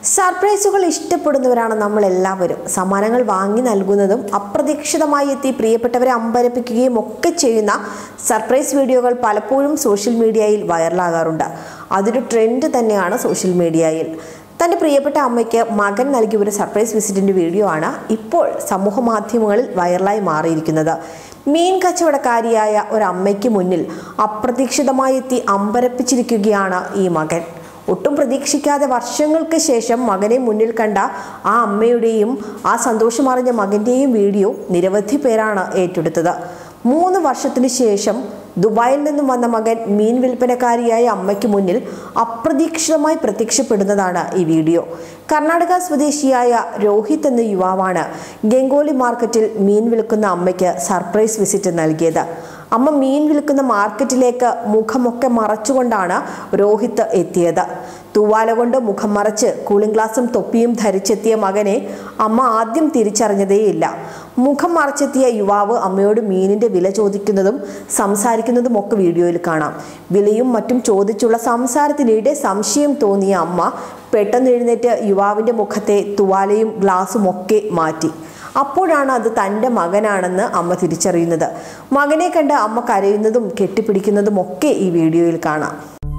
സർപ്രൈസുകൾ ഇഷ്ടപ്പെടുന്നവരാണ് നമ്മൾ എല്ലാവരും സമ്മാനങ്ങൾ വാങ്ങി നൽകുന്നതും അപ്രതീക്ഷിതമായി എത്തി പ്രിയപ്പെട്ടവരെ അമ്പരപ്പിക്കുകയും ഒക്കെ ചെയ്യുന്ന സർപ്രൈസ് വീഡിയോകൾ പലപ്പോഴും സോഷ്യൽ മീഡിയയിൽ വൈറലാകാറുണ്ട് അതൊരു ട്രെൻഡ് തന്നെയാണ് സോഷ്യൽ മീഡിയയിൽ തൻ്റെ പ്രിയപ്പെട്ട അമ്മയ്ക്ക് മകൻ നൽകിയ ഒരു സർപ്രൈസ് വിസിറ്റിൻ്റെ വീഡിയോ ആണ് ഇപ്പോൾ സമൂഹ മാധ്യമങ്ങളിൽ വൈറലായി മാറിയിരിക്കുന്നത് മീൻ കച്ചവടക്കാരിയായ ഒരമ്മയ്ക്ക് മുന്നിൽ അപ്രതീക്ഷിതമായി എത്തി അമ്പരപ്പിച്ചിരിക്കുകയാണ് ഈ മകൻ ഒട്ടും പ്രതീക്ഷിക്കാതെ വർഷങ്ങൾക്ക് ശേഷം മകനെ മുന്നിൽ കണ്ട ആ അമ്മയുടെയും ആ സന്തോഷമറിഞ്ഞ മകൻ്റെയും വീഡിയോ നിരവധി പേരാണ് ഏറ്റെടുത്തത് മൂന്ന് വർഷത്തിനു ശേഷം ദുബായിൽ നിന്നും വന്ന മകൻ മീൻ വിൽപ്പനക്കാരിയായ അമ്മയ്ക്ക് മുന്നിൽ അപ്രതീക്ഷിതമായി പ്രത്യക്ഷപ്പെടുന്നതാണ് ഈ വീഡിയോ കർണാടക സ്വദേശിയായ രോഹിത് എന്ന യുവാവാണ് ഗംഗോലി മാർക്കറ്റിൽ മീൻ വിൽക്കുന്ന അമ്മയ്ക്ക് സർപ്രൈസ് വിസിറ്റ് നൽകിയത് അമ്മ മീൻ വിൽക്കുന്ന മാർക്കറ്റിലേക്ക് മുഖമൊക്കെ മറച്ചുകൊണ്ടാണ് രോഹിത് എത്തിയത് തൂവാല കൊണ്ട് മുഖം മറച്ച് കൂളിംഗ് ഗ്ലാസും തൊപ്പിയും ധരിച്ചെത്തിയ മകനെ അമ്മ ആദ്യം തിരിച്ചറിഞ്ഞതേയില്ല മുഖം മറച്ചെത്തിയ യുവാവ് അമ്മയോട് മീനിന്റെ വില ചോദിക്കുന്നതും സംസാരിക്കുന്നതും ഒക്കെ വീഡിയോയിൽ കാണാം വിലയും മറ്റും ചോദിച്ചുള്ള സംസാരത്തിനിടെ സംശയം തോന്നിയ അമ്മ പെട്ടെന്ന് എഴുന്നേറ്റ് യുവാവിന്റെ മുഖത്തെ തുവാലയും ഗ്ലാസും ഒക്കെ മാറ്റി അപ്പോഴാണ് അത് തൻ്റെ മകനാണെന്ന് അമ്മ തിരിച്ചറിയുന്നത് മകനെ കണ്ട് അമ്മ കരയുന്നതും കെട്ടിപ്പിടിക്കുന്നതും ഒക്കെ ഈ വീഡിയോയിൽ കാണാം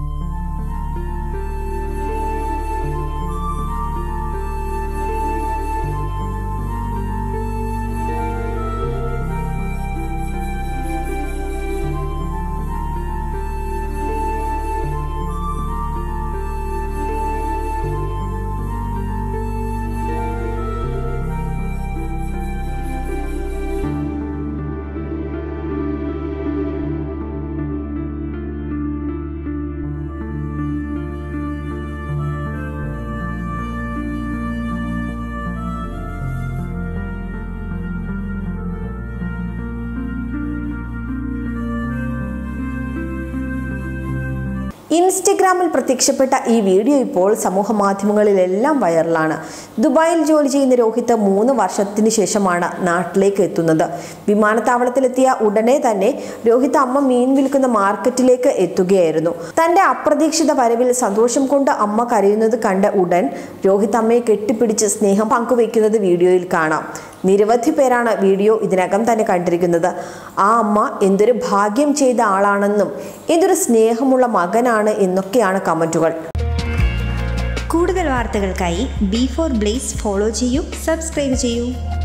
ഇൻസ്റ്റഗ്രാമിൽ പ്രത്യക്ഷപ്പെട്ട ഈ വീഡിയോ ഇപ്പോൾ സമൂഹ മാധ്യമങ്ങളിലെല്ലാം വൈറലാണ് ദുബായിൽ ജോലി ചെയ്യുന്ന രോഹിത് മൂന്ന് വർഷത്തിന് ശേഷമാണ് നാട്ടിലേക്ക് എത്തുന്നത് വിമാനത്താവളത്തിലെത്തിയ ഉടനെ തന്നെ രോഹിത് അമ്മ മീൻ വിൽക്കുന്ന മാർക്കറ്റിലേക്ക് എത്തുകയായിരുന്നു തന്റെ അപ്രതീക്ഷിത വരവിൽ സന്തോഷം കൊണ്ട് അമ്മ കരയുന്നത് കണ്ട ഉടൻ രോഹിത് അമ്മയെ കെട്ടിപ്പിടിച്ച് സ്നേഹം പങ്കുവയ്ക്കുന്നത് വീഡിയോയിൽ കാണാം നിരവധി പേരാണ് വീഡിയോ ഇതിനകം തന്നെ കണ്ടിരിക്കുന്നത് ആ അമ്മ എന്തൊരു ഭാഗ്യം ചെയ്ത ആളാണെന്നും എന്തൊരു സ്നേഹമുള്ള മകനാണ് എന്നൊക്കെയാണ് കമന്റുകൾ കൂടുതൽ വാർത്തകൾക്കായി ബി ഫോർ ബ്ലേസ് ഫോളോ ചെയ്യൂ സബ്സ്ക്രൈബ് ചെയ്യൂ